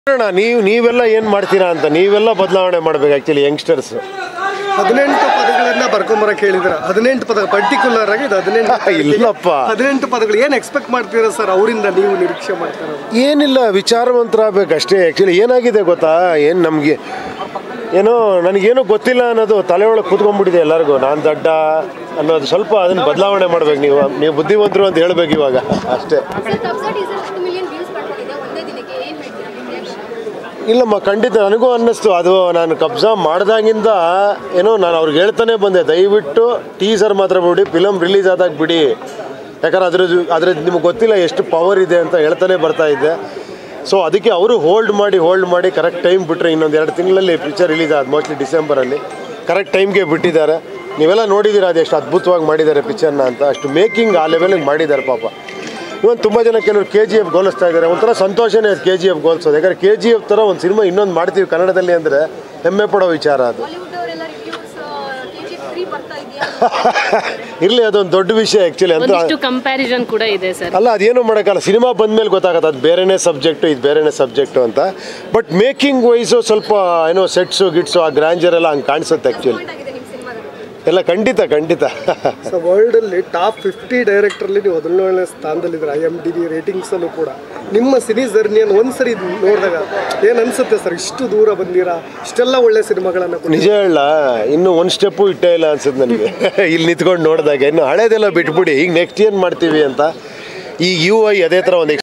ನೋಡೋಣ ನೀವು ನೀವೆಲ್ಲ ಏನು ಮಾಡ್ತೀರಾ ಅಂತ ನೀವೆಲ್ಲ ಬದಲಾವಣೆ ಮಾಡ್ಬೇಕು ಆ್ಯಕ್ಚುಲಿ ಯಂಗ್ಸ್ಟರ್ಸ್ ಹದಿನೆಂಟು ಪದಗಳನ್ನ ಬರ್ಕೊಂಬರಕ್ ಹೇಳಿದ್ರ ಹದಿನೆಂಟು ಪದ ಪರ್ಟಿಕ್ಯುಲರ್ ಆಗಿ ಇದು ಹದಿನೆಂಟು ಇಲ್ಲಪ್ಪ. ಹದಿನೆಂಟು ಪದಗಳು ಏನ್ ಎಕ್ಸ್ಪೆಕ್ಟ್ ಮಾಡ್ತೀರಾ ಸರ್ ಅವರಿಂದ ನೀವು ನಿರೀಕ್ಷೆ ಮಾಡ್ತೀರಾ ಏನಿಲ್ಲ ವಿಚಾರವಂತರಾಗಬೇಕು ಅಷ್ಟೇ ಆ್ಯಕ್ಚುಲಿ ಏನಾಗಿದೆ ಗೊತ್ತಾ ಏನು ನಮಗೆ ಏನೋ ನನಗೇನು ಗೊತ್ತಿಲ್ಲ ಅನ್ನೋದು ತಲೆ ಒಳಗೆ ಕೂತ್ಕೊಂಡ್ಬಿಟ್ಟಿದೆ ಎಲ್ಲರಿಗೂ ನಾನು ದಡ್ಡ ಅನ್ನೋದು ಸ್ವಲ್ಪ ಅದನ್ನು ಬದಲಾವಣೆ ಮಾಡ್ಬೇಕು ನೀವು ನೀವು ಬುದ್ಧಿವಂತರು ಅಂತ ಹೇಳ್ಬೇಕು ಇವಾಗ ಅಷ್ಟೇ ಸರ್ ಕಬ್ಜಾ ಟೀಸರ್ ಹತ್ತು ಮಿಲಿಯನ್ ವ್ಯೂಸ್ ಪಡ್ಕೊಂಡಿದೆ ಒಂದೇ ದಿನಕ್ಕೆ ಏನು ಹೇಳ್ತೀರಾ ನಿಮ್ಮ ರಿಯಾಕ್ಷನ್ ಇಲ್ಲಮ್ಮ ಖಂಡಿತ ನನಗೂ ಅನ್ನಿಸ್ತು ಅದು ನಾನು ಕಬ್ಜಾ ಮಾಡ್ದಾಗಿಂದ ಏನೋ ನಾನು ಅವ್ರಿಗೆ ಹೇಳ್ತಾನೆ ಬಂದೆ ದಯವಿಟ್ಟು ಟೀಸರ್ ಮಾತ್ರ ಬಿಡಿ ಫಿಲಮ್ ರಿಲೀಸ್ ಆದಾಗ ಬಿಡಿ ಯಾಕಂದ್ರೆ ಅದ್ರದ್ದು ಅದ್ರದ್ದು ನಿಮ್ಗೆ ಗೊತ್ತಿಲ್ಲ ಎಷ್ಟು ಪವರ್ ಇದೆ ಅಂತ ಹೇಳ್ತಾನೆ ಬರ್ತಾ ಇದ್ದೆ ಸೊ ಅದಕ್ಕೆ ಅವರು ಹೋಲ್ಡ್ ಮಾಡಿ ಹೋಲ್ಡ್ ಮಾಡಿ ಕರೆಕ್ಟ್ ಟೈಮ್ ಬಿಟ್ಟರೆ ಇನ್ನೊಂದು ಎರಡು ತಿಂಗಳಲ್ಲಿ ಪಿಕ್ಚರ್ ರಿಲೀಸ್ ಆದ ಮೋಸ್ಟ್ಲಿ ಡಿಸೆಂಬರಲ್ಲಿ ಕರೆಕ್ಟ್ ಟೈಮ್ಗೆ ಬಿಟ್ಟಿದ್ದಾರೆ ನೀವೆಲ್ಲ ನೋಡಿದ್ದೀರಾ ಅದು ಎಷ್ಟು ಅದ್ಭುತವಾಗಿ ಮಾಡಿದ್ದಾರೆ ಪಿಕ್ಚರ್ನ ಅಂತ ಅಷ್ಟು ಮೇಕಿಂಗ್ ಆ ಲೆವೆಲಿಗೆ ಮಾಡಿದ್ದಾರೆ ಪಾಪ ಇವತ್ತು ತುಂಬ ಜನ ಕೆಲವರು ಕೆ ಜಿ ಎಫ್ ಗೋಲಿಸ್ತಾ ಇದ್ದಾರೆ ಒಂಥರ ಸಂತೋಷನೇ ಅದು ಕೆ ಜಿ ಎಫ್ ಗೋಲ್ಸೋದು ಯಾಕಂದ್ರೆ ಕೆ ಜಿ ಎಫ್ ಥರ ಒಂದು ಸಿನಿಮಾ ಇನ್ನೊಂದು ಮಾಡ್ತೀವಿ ಕನ್ನಡದಲ್ಲಿ ಅಂದರೆ ಹೆಮ್ಮೆ ಪಡೋ ವಿಚಾರ ಅದು ಬಾಲಿವುಡ್ ಅವರೆಲ್ಲ reviews K G F three ಬರ್ತಾ ಇದೆಯಾ ಇರಲಿ ಅದೊಂದು ದೊಡ್ಡ ವಿಷಯ ಆ್ಯಕ್ಚುಲಿ ಅಂತ ಒಂದಿಷ್ಟು ಕಂಪ್ಯಾರಿಸನ್ ಕೂಡ ಇದೆ ಸರ್ ಅಲ್ಲ ಅದೇನು ಮಾಡೋಕ್ಕಲ್ಲ ಸಿನಿಮಾ ಬಂದಮೇಲೆ ಗೊತ್ತಾಗತ್ತೆ ಅದು ಬೇರೆನೇ ಸಬ್ಜೆಕ್ಟು ಇದು ಬೇರೆನೇ ಸಬ್ಜೆಕ್ಟು ಅಂತ ಬಟ್ ಮೇಕಿಂಗ್ ವೈಸು ಸ್ವಲ್ಪ ಏನೋ ಸೆಟ್ಸು ಗಿಟ್ಸು ಆ ಗ್ರ್ಯಾಂಜರ್ ಎಲ್ಲ ಹಂಗೆ ಕಾಣಿಸುತ್ತೆ ಆ್ಯಕ್ಚುಲಿ ಡಿಸಪಾಯಿಂಟ್ ಆಗಿದೆ ನಿಮ್ಮ ಸಿನಿಮಾದಲ್ಲಿ ಎಲ್ಲ ಖಂಡಿತ ಖಂಡಿತ ಸೊ ವರ್ಲ್ಡ್ ಅಲ್ಲಿ ಟಾಪ್ ಫಿಫ್ಟಿ ಡೈರೆಕ್ಟರ್ ಅಲ್ಲಿ ನೀವು ಹದಿನೇಳನೇ ಸ್ಥಾನದಲ್ಲಿದ್ರೆ I M D B ratings ಅಲ್ಲೂ ಕೂಡ ನಿಮ್ಮ ಸಿನಿ ಜರ್ನಿಯನ್ನು ಒಂದ್ಸರಿ ನೋಡಿದಾಗ ಏನ್ ಅನ್ಸುತ್ತೆ ಸರ್ ಇಷ್ಟು ದೂರ ಬಂದಿರಾ ಇಷ್ಟೆಲ್ಲ ಒಳ್ಳೆ ಸಿನಿಮಾಗಳನ್ನ ಕೊಟ್ಟಿದ್ದೀರಾ. ನಿಜ ಹೇಳ ಇನ್ನು ಒಂದು ಸ್ಟೆಪ್ಪು ಇಟ್ಟೇ ಇಲ್ಲ ಅನ್ಸುತ್ತೆ ನನಗೆ ಇಲ್ಲಿ ನಿಂತ್ಕೊಂಡು ನೋಡಿದಾಗ ಇನ್ನು ಹಳೇದೆಲ್ಲ ಬಿಟ್ಬಿಡಿ ಈಗ ನೆಕ್ಸ್ಟ್ ಏನು ಮಾಡ್ತೀವಿ ಅಂತ ಈಗ ಯು ಐ ಅದೇ ಥರ ಒಂದು